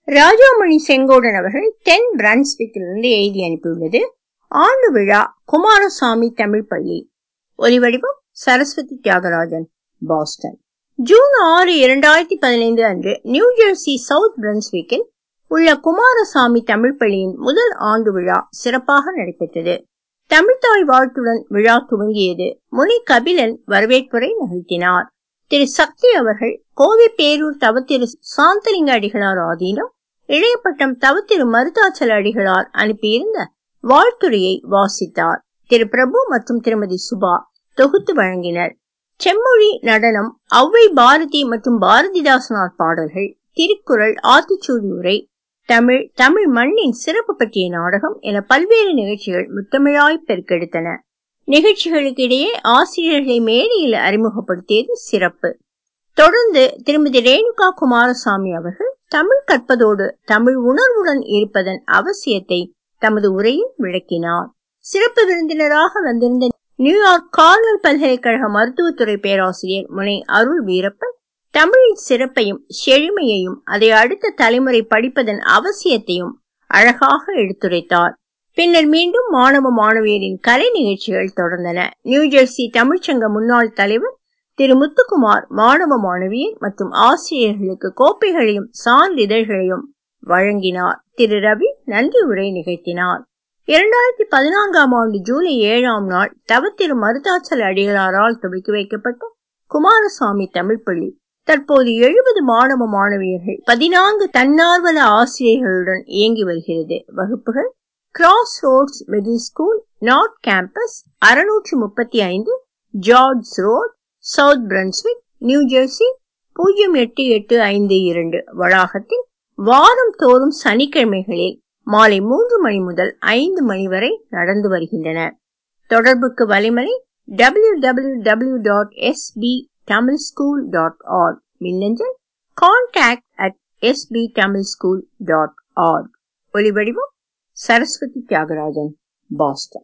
ராஜாமணி செங்கோடன் அவர்கள் தென் பிரான்ஸ்விக்கிலிருந்து எழுதி அனுப்பியுள்ளது ஆண்டு விழா குமாரசாமி தமிழ் பள்ளி ஒலிவடிவம் சரஸ்வதி தியாகராஜன் பாஸ்டன் ஜூன் ஆறு இரண்டாயிரத்தி பதினைந்து அன்று நியூ ஜெர்சி சவுத் பிரன்ஸ்விக்கில் உள்ள குமாரசாமி தமிழ் பள்ளியின் முதல் ஆண்டு விழா சிறப்பாக நடைபெற்றது தமிழ்தாய் வாழ்த்துடன் விழா துவங்கியது முனி கபிலன் வரவேற்புரை நிகழ்த்தினார் திரு சக்தி அவர்கள் கோவை பேரூர் தவத்திரு சாந்தலிங்க அடிகளார் ஆதீனம் இளையப்பட்டம் தவத்திரு மருதாச்சல அடிகளார் அனுப்பியிருந்த வாழ்த்துறையை வாசித்தார் திரு பிரபு மற்றும் திருமதி சுபா தொகுத்து வழங்கினர் செம்மொழி நடனம் ஔவை பாரதி மற்றும் பாரதிதாசனார் பாடல்கள் திருக்குறள் ஆத்திச்சூடி உரை தமிழ் தமிழ் மண்ணின் சிறப்பு பற்றிய நாடகம் என பல்வேறு நிகழ்ச்சிகள் முத்தமிழாய் பெருக்கெடுத்தன நிகழ்ச்சிகளுக்கு இடையே ஆசிரியர்களை மேடையில் அறிமுகப்படுத்தியது சிறப்பு தொடர்ந்து திருமதி ரேணுகா குமாரசாமி அவர்கள் தமிழ் கற்பதோடு தமிழ் உணர்வுடன் இருப்பதன் அவசியத்தை தமது உரையில் விளக்கினார் சிறப்பு விருந்தினராக வந்திருந்த நியூயார்க் கார்னல் பல்கலைக்கழக மருத்துவத்துறை பேராசிரியர் முனை அருள் வீரப்பன் தமிழின் சிறப்பையும் செழுமையையும் அதை அடுத்த தலைமுறை படிப்பதன் அவசியத்தையும் அழகாக எடுத்துரைத்தார் பின்னர் மீண்டும் மாணவ மாணவியரின் கலை நிகழ்ச்சிகள் தொடர்ந்தன நியூஜெர்சி தமிழ்ச்சங்க முன்னாள் தலைவர் திரு முத்துக்குமார் மாணவ மாணவியர் மற்றும் ஆசிரியர்களுக்கு கோப்பைகளையும் சான்றிதழ்களையும் வழங்கினார் திரு ரவி நன்றி உரை நிகழ்த்தினார் இரண்டாயிரத்தி பதினான்காம் ஆண்டு ஜூலை ஏழாம் நாள் தவத்திரு மருதாச்சல அடிகளாரால் துவக்கி வைக்கப்பட்ட குமாரசாமி தமிழ்ப்பள்ளி தற்போது எழுபது மாணவ மாணவியர்கள் பதினான்கு தன்னார்வல ஆசிரியர்களுடன் இயங்கி வருகிறது வகுப்புகள் Cross Roads Middle School North Campus அறுநூற்று முப்பத்தி ஐந்து George Road South Brunswick New Jersey பூஜ்ஜியம் எட்டு எட்டு ஐந்து இரண்டு வளாகத்தில் வாரம் தோறும் சனிக்கிழமைகளில் மாலை மூன்று மணி முதல் ஐந்து மணி வரை நடந்து வருகின்றன தொடர்புக்கு வலைமலை W W W dot S B Tamil school dot org மின்னஞ்சல் contact at S B Tamil school dot org ஒலிவடிவம் சரஸ்வதி தியாகராஜன் பாஸ்டன்